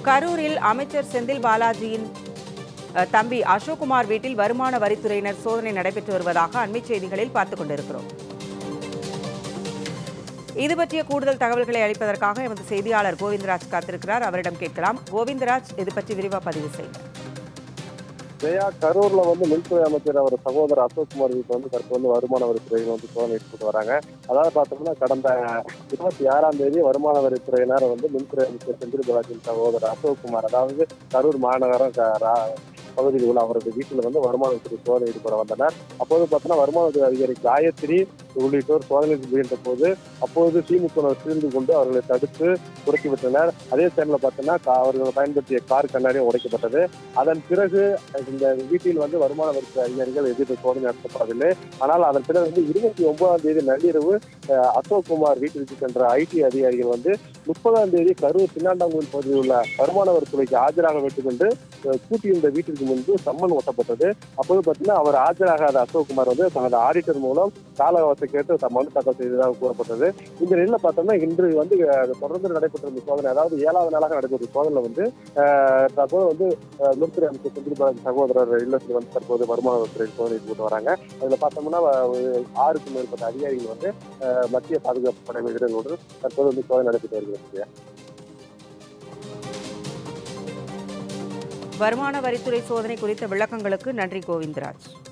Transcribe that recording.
கரூரில் அமைச்சர் செந்தில் பாலாஜியின் அஹ், தம்பி அசோக்குமார் வீட்டில் வருமான வரித்துறையினர் சோதனை நடைபெற்று வருவதாக அண்மைச் செய்திகளில் பார்த்துக் கொண்டிருக்கிறோம் இது பற்றிய கூடுதல் தகவல்களை அளிப்பதற்காக எமது செய்தியாளர் கோவிந்தராஜ் காத்திருக்கிறார் அவரிடம் கேட்கலாம் கோவிந்தராஜ் இது பற்றி விரிவா பதிவு செய்யுங்க ஜெயா கரூர்ல வந்து மின்துறை அமைச்சர் அவர் சகோதரர் அசோக்குமார் வீட்டு வந்து தற்போது வந்து வருமான வரித்துறையில் வந்து சோதனை எடுத்துட்டு வராங்க அதாவது பார்த்தோம்னா கடந்த இருபத்தி ஆறாம் தேதி வருமான வரித்துறையினர் வந்து மின்துறை அமைச்சர் செந்தில் பாலாஜியின் சகோதரர் அசோக்குமார் அதாவது கரூர் மாநகரம் க- ரா- பகுதியில் உள்ள அவரது வீட்டில் வந்து வருமான வரித்துறை சோதனை ஈடுபட வந்தனர் அப்போது பார்த்தோன்னா வருமான வரித்துறை அதிகாரி காயத்ரி உள்ளிட்டோர் சோதனை முயன்ற போது அப்போது திமுகவினர் சீர்ந்து கொண்டு அவர்களை தடுத்து துரத்தி விட்டனர் அதே டைம்ல பார்த்தோன்னா கா- அவர்கள் பயன்படுத்திய கார் கண்ணாடியும் உடைக்கப்பட்டது அதன் பிறகு இந்த வீட்டில் வந்து வருமான வரித்துறை அதிகாரிகள் எதிர்த்து சோதனை நடத்தப்படவில்லை ஆனால் அதன் பிறகு வந்து இருபத்தி ஒன்பதாம் தேதி நள்ளிரவு அஹ், அசோக் குமார் வீட்டிற்கு சென்ற ஐடி அதிகாரிகள் வந்து முப்பதாம் தேதி கரூர் சின்னாண்டாங்கோயில் பகுதியில் உள்ள வருமான வரித்துறைக்கு ஆஜராக வேண்டும் என்று அஹ், கூட்டியிருந்த வீட்டிற்கு முன்பு சம்மன் ஒட்டப்பட்டது அப்போது பார்த்தீங்கன்னா அவர் ஆஜராகாத அசோக் குமார் வந்து தனது ஆடிட்டர் மூலம் கால அவசரம் கேட்டு த- மனு தாக்கல் செய்ததாக கூறப்பட்டது இந்த நிலையில பார்த்தோம்னா இன்று வந்து அஹ், தொடர்ந்து நடைபெற்ற இந்த சோதனை அதாவது ஏழாவது நாளாக நடைபெற்ற சோதனை வந்து அஹ், தற்போது வந்து அஹ், மின்துறை அமைச்சர் செந்தில் பாலாஜி சகோதரர் இல்லத்தில் வந்து தற்போது வருமான வரித்துறை சோதனை போட்டு வராங்க அதுல பார்த்தோம்னா அஹ், ஒரு ஆறுக்கும் மேற்பட்ட அதிகாரிகள் வந்து அஹ், மத்திய பாதுகாப்பு படை வீரர்களோடு தற்போது வந்து சோதனை நடைபெற்று வருகிறது வருமான வரித்துறை சோதனை குறித்த விளக்கங்களுக்கு நன்றி கோவிந்தராஜ்